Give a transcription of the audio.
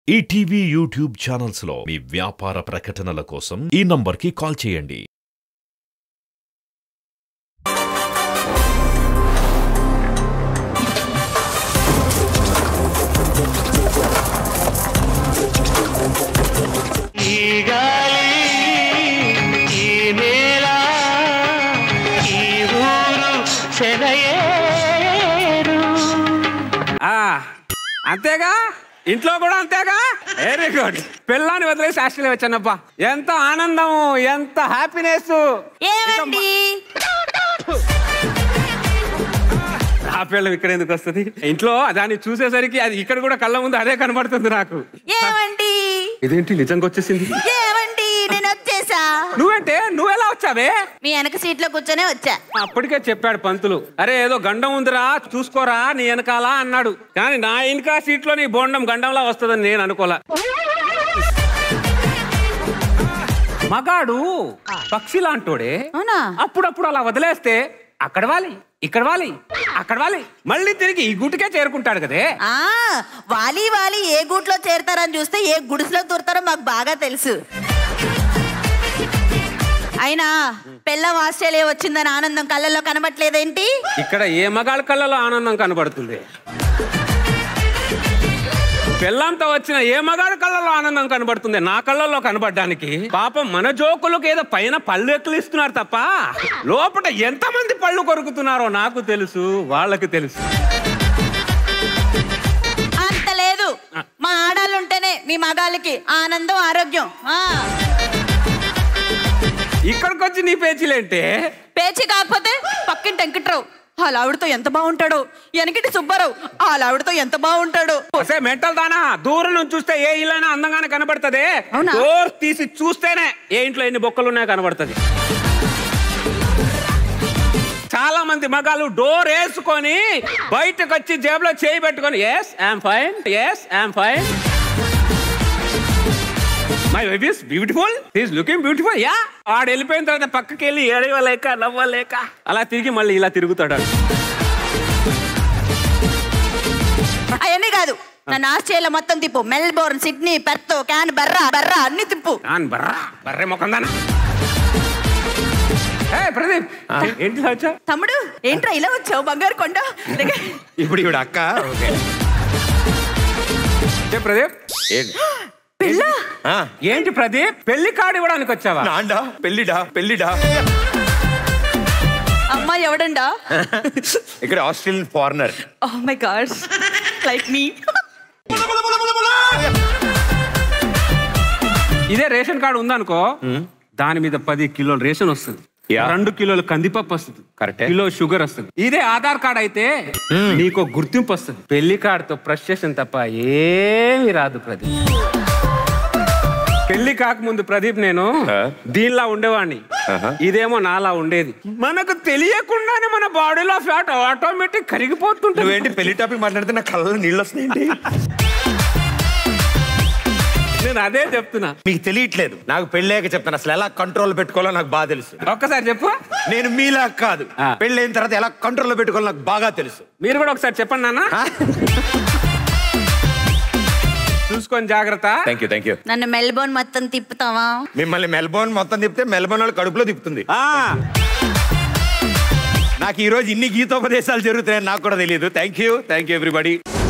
ETV YouTube channels లో మీ వ్యాపార ప్రకటనల కోసం ఈ నంబర్కి కాల్ చేయండి ఈ గాలి ఈ నేల ఈ ఊరు సెలయేరు ఆ, అంతేగా ఇంట్లో కూడా అంతేగా వెరీ గుడ్ పిల్లాన్ని వదిలేసి ఆస్ట్రేలియా వచ్చానప్పా ఎంత ఆనందము ఎంత హ్యాపీనెస్ ఏమండి ఆ పిల్లం ఇక్కడ ఎందుకు వస్తుంది ఇంట్లో దాన్ని చూసేసరికి అది ఇక్కడ కూడా కళ్ళ ముందు అదే కనబడుతుంది నాకు ఏమండి ఇదేంటి నిజంగా వచ్చేసింది ఏమండి నేను వచ్చేసా నువ్వేంటే నువ్వెలా వచ్చావే మీ వెనక సీట్ లో కూర్చొనే వచ్చా అప్పటికే చెప్పాడు పంతులు అరే ఏదో గండం ఉందిరా చూసుకోరా నీ వెనకాల అన్నాడు కానీ నా వెనక సీట్లో నీ బోండం గండంలా వస్తుందని నేను అనుకోలే మగాడు పక్షి లాంటోడే అవునా అప్పుడప్పుడు అలా వదిలేస్తే అక్కడ వాలి ఇక్కడ వాలి అక్కడ వాలి మళ్ళీ తిరిగి ఈ గుటికే చేరుకుంటాడు కదే ఆ వాలి వాలి ఏ గూట్లో చేరతారని చూస్తే ఏ గుడిసెలో దూరతారో మాకు బాగా తెలుసు అయినా పెళ్ళం ఆస్ట్రేలియా వచ్చిందని ఆనందం కళ్ళల్లో కనబట్లేదేంటి ఇక్కడ ఏ మగాళ్ళ కళ్ళలో ఆనందం కనబడుతుంది పెళ్ళంతా వచ్చిన ఏ మగాడి కళ్ళలో ఆనందం కనబడుతుంది నా కళ్ళల్లో కనబడడానికి పాపం మన జోకులకు ఏదో పైన పళ్ళు ఎక్కిలిస్తున్నారు తప్ప లోపల ఎంతమంది పళ్ళు కొరుకుతున్నారో నాకు తెలుసు వాళ్ళకి తెలుసు అంత లేదు మా ఆడాళ్ళు ఉంటేనే మీ మగాళ్ళకి ఆనందం ఆరోగ్యం ఆ ఇక్కడికి వచ్చి నీ పేచీలేంటే పేచి కాకపోతే పక్కింటి వెంకట్రావు ఆ లావిడతో ఎంత బాగుంటాడో వెనకటి సుబ్బారావు ఆ లావిడతో ఎంత బాగుంటాడో అసే మెంటల్ దానా దూరం నుంచి చూస్తే ఏ ఇల్లైనా అందంగానే కనబడుతుంది అవునా? డోర్ తీసి చూస్తేనే ఏ ఇంట్లో ఎన్ని బొక్కలు ఉన్నాయో కనబడుతుంది చాలా మంది మగాళ్ళు డోర్ వేసుకొని బయటకు వచ్చి జేబులో చేయి పెట్టుకొని yes I'm fine yes I'm fine my wife is beautiful is looking beautiful yeah ఆడు వెళ్ళిపోయిన తర్వాత పక్కకి వెళ్ళి ఏడవలేక నవ్వలేక అలా తిరిగి మళ్ళీ ఇలా తిరుగుతాడు ఆడు. అవన్నీ కాదు నన్ను ఆస్ట్రేలియా మొత్తం తిప్పు Melbourne Sydney Perth Canberra బర్రా అన్ని తిప్పు నాన్ బర్రా బర్రె మొకందానా ఏ ప్రదీప్ ఏంటి ఇలా వచ్చా తమ్ముడు ఏంట్రా ఇలా వచ్చావు బంగారు కొండ దగ్గర. ఇప్పుడు ఇవిడ అక్క ఓకే ఏ ప్రదీప్ ఏంటి? పిల్ల ఆ, ఏంటి ప్రదీప్ పెళ్లి కార్డు ఇవ్వడానికి వచ్చావా నాండా పెళ్ళిడా పెళ్ళిడా అమ్మా ఎవడండా ఇక్కడ Australian foreigner oh my god like me ఇదే రేషన్ కార్డు ఉందనుకో దాని మీద పది కిలోల రేషన్ వస్తుంది యా. రెండు కిలోల కందిపప్పు వస్తుంది కరెక్టే. కిలో షుగర్ వస్తుంది ఇదే ఆధార్ కార్డ్ అయితే నీకు గుర్తింపు వస్తుంది పెళ్లి కార్డుతో ఫ్రస్ట్రేషన్ తప్ప ఏమి రాదు ప్రదీప్ పెళ్లి కాకముందు ప్రదీప్ నేను ఆ. దీనిలా ఉండేవాడిని ఆహా. ఇదేమో నాలా ఉండేది మనకు తెలియకుండానే మన బాడీలో ఫ్యాట్ ఆటోమేటిక్ కరిగిపోతుంటుంది నువ్వేంటి పెళ్లి టాపిక్ మాట్లాడితే నా కళ్ళలో నీళ్ళు వస్తున్నాయండి నేను అదే చెప్తున్నా మీకు తెలియట్లేదు నాకు పెళ్ళాక చెప్తాను అసలు ఎలా కంట్రోల్ పెట్టుకోవాలో నాకు బాగా తెలుసు ఒక్కసారి చెప్పు నేను మీలా కాదు ఆ. పెళ్ళైన తర్వాత ఎలా కంట్రోల్లో పెట్టుకోవాలో నాకు బాగా తెలుసు మీరు కూడా ఒకసారి చెప్పండి నాన్న ఆ? చూసుకొని జాగ్రత్త థ్యాంక్ యూ థ్యాంక్ యూ నన్ను మెల్బోర్న్ మొత్తం తిప్పుతావా మిమ్మల్ని మెల్బోర్న్ మొత్తం తిప్పితే మెల్బోర్న్ వాళ్ళు కడుపులో తిప్పుతుంది ఆ, నాకు ఈ రోజు ఇన్ని గీతోపదేశాలు జరుగుతున్నాయని నాకు కూడా తెలియదు thank you thank you everybody